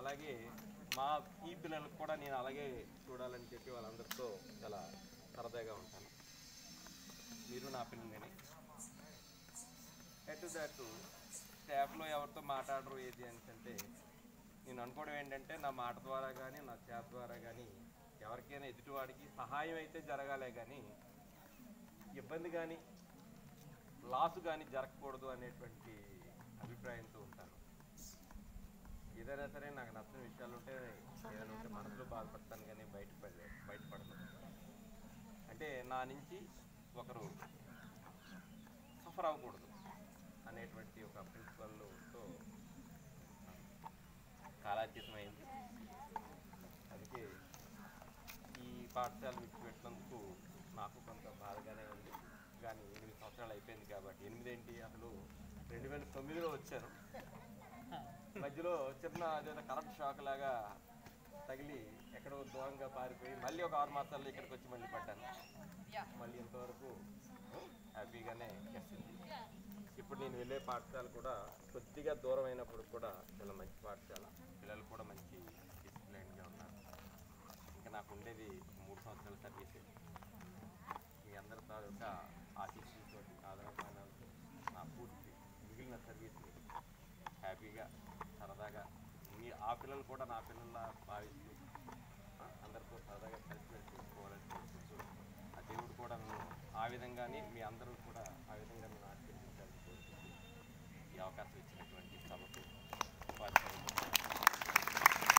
అలాగే మా ఈ పిల్లలకు కూడా నేను అలాగే చూడాలని చెప్పి వాళ్ళందరితో చాలా సరదాగా ఉంటాను మీరు నా పిల్లలని ఎటు దట్ స్టాఫ్లో ఎవరితో మాట్లాడరు ఏది అని అంటే నేను అనుకోవడం ఏంటంటే నా మాట ద్వారా కానీ నా చేత ద్వారా కానీ ఎవరికైనా ఎదుటివాడికి సహాయం అయితే జరగాలే కానీ ఇబ్బంది కానీ లాసు కానీ జరగకూడదు అనేటువంటి అభిప్రాయంతో ఉంటాను ఏదైనా సరే నాకు నచ్చిన విషయాలు ఉంటే ఏదైనా ఉంటే మనసులో బాధపడతాను కానీ బయటపడలే బయటపడను అంటే నా నుంచి ఒకరు సఫర్ అవ్వకూడదు అనేటువంటి ఒక ప్రిన్సిపల్తో కాలాతీతమైంది అందుకే ఈ పాఠశాల విడిచిపెట్టినందుకు నాకు కొంత బాధగానే ఉంది కానీ ఎనిమిది సంవత్సరాలు అయిపోయింది కాబట్టి ఎనిమిది ఏంటి అసలు రెండు వేల తొమ్మిదిలో వచ్చాను మధ్యలో చిన్న అదేదో కరెంట్ షాక్ లాగా తగిలి ఎక్కడో దూరంగా పారిపోయి మళ్ళీ ఒక ఆరు మాసాల్లో ఇక్కడికి వచ్చి మళ్ళీ పడ్డాను మళ్ళీ ఇంతవరకు హ్యాపీగానే గడిచింది ఇప్పుడు నేను వెళ్ళే పాఠశాల కూడా కొద్దిగా దూరం అయినప్పుడు కూడా చాలా మంచి పాఠశాల పిల్లలు కూడా మంచి డిసిప్లైన్గా ఉన్నారు ఇంకా నాకు ఉండేది మూడు సంవత్సరాల సర్వీస్ మీ అందరి తాలూకా ఆశీస్సులతో ఆదరణతో నా పూర్తి మిగిలిన సర్వీస్ని హ్యాపీగా సరదాగా మీ ఆ పిల్లలు కూడా నా పిల్లల్లా భావిస్తూ ఆ, అందరితో సరదాగా కలిసిమెలిసి చూసుకోవాలని కోరుకుంటూ ఆ దేవుడు కూడా నన్ను ఆ విధంగానే మీ అందరూ కూడా ఆ విధంగా నన్ను ఆశీర్వదించాలని కోరుకుంటూ ఈ అవకాశం ఇచ్చినట్టు